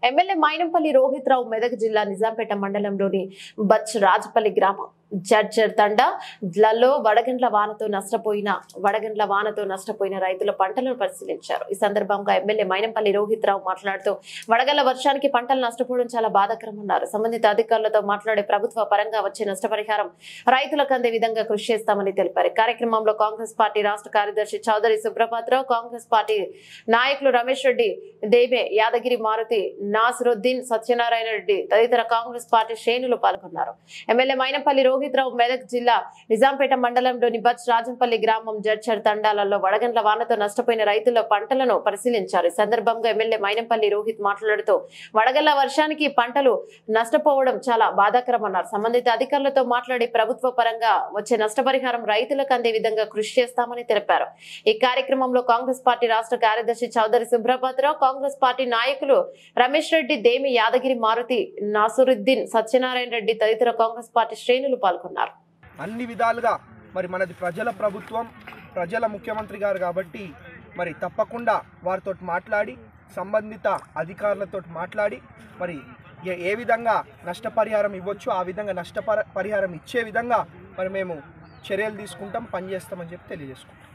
MLA Mynampally Rohit Rao Medak జిల్లా నిజాంపేట మండలంలోని Butch Rajapalli గ్రామం జడ్జర్ తండ లలో వడగండ్ల వానతో నష్టపోయిన వడగండ్ల వానతో నష్టపోయిన రైతుల పంటలను పరిశీలించారు ఈ సందర్భంగా ఎమ్మెల్యే మైనంపల్లి రోహిత్ రావు మాట్లాడుతూ వడగళ్ల వర్షానికి పంటలు నష్టపోవడం చాలా బాధాకరమన్నారు సంబంధిత అధికారులతో మాట్లాడే ప్రభుత్వ పరంగా వచ్చే నష్టపరిహారం రైతులకు అందే విధంగా కృషి చేస్తామని తెలిపారు ఈ కార్యక్రమంలో కాంగ్రెస్ పార్టీ రాష్ట్ర కార్యదర్శి చౌదరి సుప్రభాత్రావు కాంగ్రెస్ పార్టీ నాయకులు రమేష్ రెడ్డి దేవే యాదగిరి మారుతి నాసరుద్దీన్ సత్యనారాయణ రెడ్డి తదితర కాంగ్రెస్ పార్టీ శ్రేణులు పాల్గొన్నారు ఎమ్మెల్యే మైనపల్లి రోహిత్ రావు మెదక్ జిల్లా నిజాంపేట మండలంలోని బచ్ రాజంపల్లి గ్రామం జడ్చర్ తండాలలో వడగండ్ల వానతో నష్టపోయిన రైతుల పంటలను పరిశీలించారు ఈ సందర్భంగా ఎమ్మెల్యే మైనంపల్లి రోహిత్ మాట్లాడుతూ వడగళ్ల వర్షానికి పంటలు నష్టపోవడం చాలా బాధాకరమన్నారు సంబంధిత అధికారులతో మాట్లాడి ప్రభుత్వ పరంగా వచ్చే నష్టపరిహారం రైతులకు అందే విధంగా కృషి చేస్తామని తెలిపారు ఈ కార్యక్రమంలో కాంగ్రెస్ పార్టీ రాష్ట్ర కార్యదర్శి చౌదరి సుబ్రభద్రరావు కాంగ్రెస్ పార్టీ నాయకులు రమేష్ రెడ్డి దేమి యాదగిరి మారుతి నాసురుద్దీన్ సత్యనారాయణ రెడ్డి తదితర కాంగ్రెస్ పార్టీ శ్రేణులు పాల్గొన్నారు అన్ని విధాలుగా మరి మనది ప్రజల ప్రభుత్వం ప్రజల ముఖ్యమంత్రి గారు కాబట్టి మరి తప్పకుండా వారితో మాట్లాడి సంబంధిత అధికారులతో మాట్లాడి మరి ఏ ఏ విధంగా నష్టపరిహారం ఇవ్వచ్చు ఆ విధంగా నష్టపర పరిహారం ఇచ్చే విధంగా మరి మేము చర్యలు తీసుకుంటాం పనిచేస్తామని చెప్పి తెలియజేసుకుంటాం